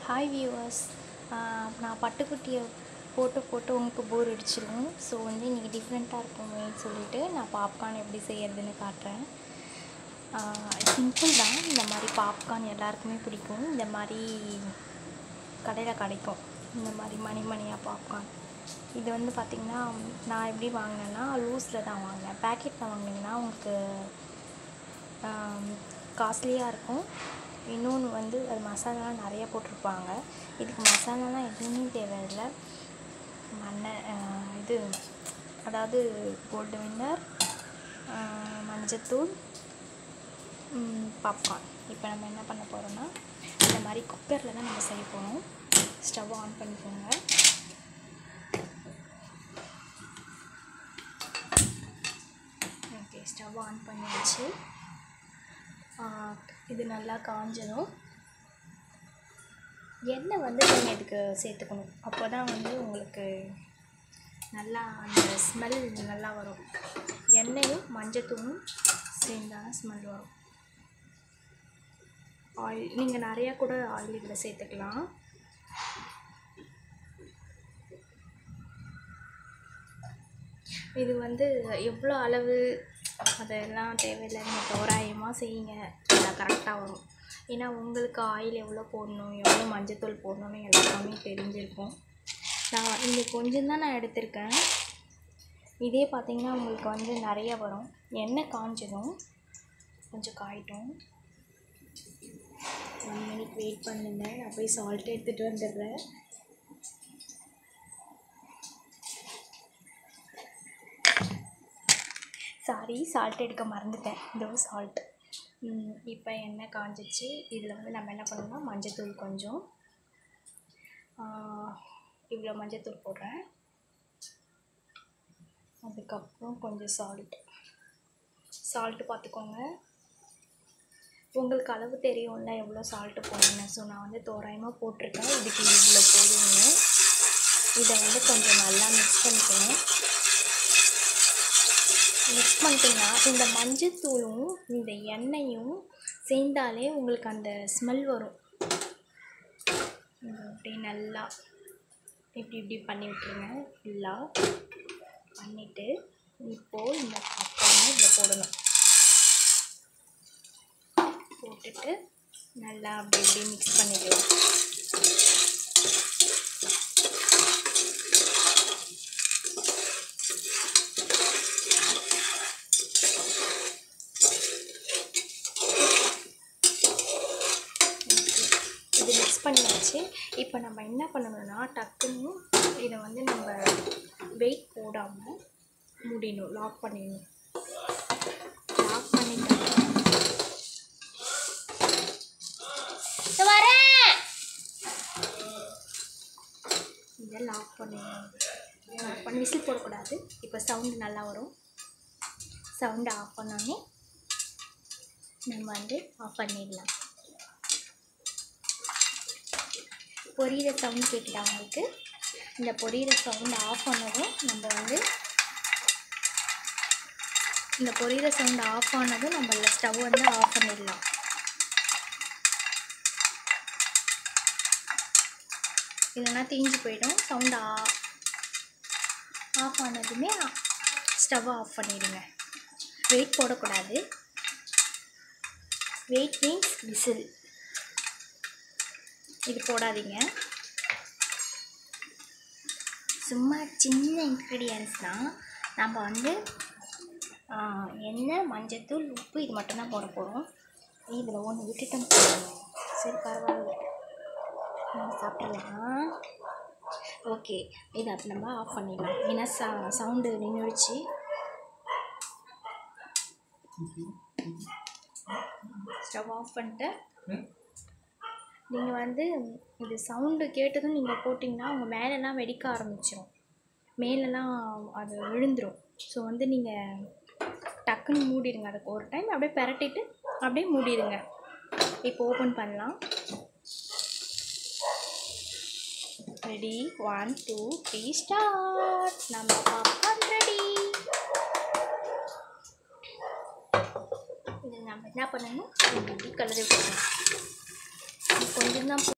hi viewers நான் பட்டுக்குட்டியை போட்டு போட்டு உங்களுக்கு போர் அடிச்சிடும் ஸோ வந்து இன்றைக்கி டிஃப்ரெண்ட்டாக இருக்குமேன்னு சொல்லிட்டு நான் பாப்கார்ன் எப்படி செய்யறதுன்னு காட்டுறேன் சிம்பிள் தான் இந்த மாதிரி பாப்கார்ன் எல்லாருக்குமே பிடிக்கும் இந்த மாதிரி கடையில் கிடைக்கும் இந்த மாதிரி மணி மணியாக பாப்கார்ன் இது வந்து பார்த்திங்கன்னா நான் எப்படி வாங்கினேன்னா லூஸில் தான் வாங்கினேன் பேக்கெட்டில் வாங்கினீங்கன்னா உங்களுக்கு காஸ்ட்லியாக இருக்கும் இன்னொன்று வந்து அது மசாலாலாம் நிறைய போட்டிருப்பாங்க இதுக்கு மசாலாலாம் எதுவுமே தேவையில்லை மண்ணை இது அதாவது கோல்டு வின்னர் மஞ்சத்தூள் பாப்கார்ன் இப்போ நம்ம என்ன பண்ண போகிறோம்னா இந்த மாதிரி குக்கரில் தான் நம்ம செய்ய போகிறோம் ஸ்டவ் ஆன் பண்ணிக்கோங்க ஓகே ஸ்டவ் ஆன் பண்ணியாச்சு இது நல்லா காஞ்சதும் எண்ணெய் வந்து நீங்கள் இதுக்கு சேர்த்துக்கணும் அப்போ தான் வந்து உங்களுக்கு நல்லா அந்த ஸ்மெல் நல்லா வரும் எண்ணெயும் மஞ்சத்தூளும் சேர்ந்தால் ஸ்மெல் வரும் ஆயில் நீங்கள் நிறையா கூட ஆயில் இதில் சேர்த்துக்கலாம் இது வந்து எவ்வளோ அளவு அதெல்லாம் தேவையில்லை நீங்கள் தோராயமாக செய்யுங்க எல்லாம் கரெக்டாக வரும் ஏன்னா உங்களுக்கு ஆயில் எவ்வளோ போடணும் எவ்வளோ மஞ்சத்தூள் போடணும்னு எல்லாமே தெரிஞ்சிருக்கும் நான் இங்கே கொஞ்சம் தான் நான் எடுத்திருக்கேன் இதே பார்த்திங்கன்னா உங்களுக்கு வந்து நிறைய வரும் எண்ணெய் காஞ்சதும் கொஞ்சம் காயிட்டும் ஒன் மினிட் வெயிட் பண்ணுங்க நான் போய் சால்ட் எடுத்துகிட்டு வந்துடுறேன் சாரி சால்ட் எடுக்க மறந்துட்டேன் இதோ சால்ட் இப்போ எண்ணெய் காஞ்சிச்சு இதில் வந்து நம்ம என்ன பண்ணணும்னா மஞ்சத்தூள் கொஞ்சம் இவ்வளோ மஞ்சத்தூள் போடுறேன் அதுக்கப்புறம் கொஞ்சம் சால்ட் சால்ட்டு பார்த்துக்கோங்க உங்களுக்கு அளவு தெரியும்ல எவ்வளோ சால்ட்டு போடணும் ஸோ நான் வந்து தோராயமாக போட்டிருக்கேன் இதுக்கு இவ்வளோ போடுங்க இதை வந்து கொஞ்சம் நல்லா மிக்ஸ் பண்ணிக்கணும் மிக்ஸ் பண்ணிட்டீங்கன்னா இந்த மஞ்சத்தூளும் இந்த எண்ணெயும் சேர்ந்தாலே உங்களுக்கு அந்த ஸ்மெல் வரும் அப்படி நல்லா இப்படி இப்படி பண்ணி விட்டுருங்க ஃபுல்லாக பண்ணிவிட்டு இப்போது இந்த பக்கம் இதில் போடணும் போட்டுட்டு நல்லா அப்படி இப்படி மிக்ஸ் பண்ணிக்கலாம் இது மிக்ஸ் பண்ணியாச்சு இப்போ நம்ம என்ன பண்ணணும்னா டக்குன்னு இதை வந்து நம்ம வெயிட் போடாமல் மூடிடணும் லாக் பண்ணிடணும் லாக் பண்ணிட்டோம் இதை லாக் பண்ணிடணும் லாக் பண்ணி விசில் போடக்கூடாது இப்போ சவுண்டு நல்லா வரும் சவுண்டு ஆஃப் பண்ணோடனே நம்ம வந்து ஆஃப் பண்ணிடலாம் பொரியிற சவுண்ட் கேட்குதா உங்களுக்கு இந்த பொரியிற சவுண்ட் ஆஃப் பண்ணதும் நம்ம வந்து இந்த பொரியிற சவுண்ட் ஆஃப் ஆனதும் நம்ம ஸ்டவ் வந்து ஆஃப் பண்ணிடலாம் இல்லைன்னா தீஞ்சு போயிடும் சவுண்ட் ஆ ஆஃப் ஆனதுமே ஸ்டவ் ஆஃப் பண்ணிடுங்க வெயிட் போடக்கூடாது வெயிட் மீன்ஸ் விசில் இது போடாதீங்க சும்மா சின்ன இன்க்ரீடியன்ஸ் தான் நம்ம வந்து எண்ணெய் மஞ்சத்தூள் உப்பு இது மட்டும்தான் போட போகிறோம் இதில் ஒன்று விட்டுட்டோம் சரி பரவாயில்ல நம்ம சாப்பிட்றலாம் ஓகே இதை அப்போ நம்ம ஆஃப் பண்ணிடலாம் ஏன்னா ச சவுண்டு நின்றுடுச்சு ஸ்டவ் ஆஃப் பண்ணிட்டு நீங்கள் வந்து இது சவுண்டு கேட்டதும் நீங்கள் போட்டிங்கன்னா உங்கள் மேலெல்லாம் வெடிக்க ஆரம்பிச்சிடும் மேலெல்லாம் அது விழுந்துடும் ஸோ வந்து நீங்கள் டக்குன்னு மூடிடுங்க அதுக்கு ஒரு டைம் அப்படியே பரட்டிட்டு அப்படியே மூடிடுங்க இப்போ ஓப்பன் பண்ணலாம் ready one two three start நம்ம பாப்கார்ன் ரெடி இது நம்ம என்ன பண்ணணும் இப்படி கலரி விட்டுக்கணும் கொஞ்சம் தான்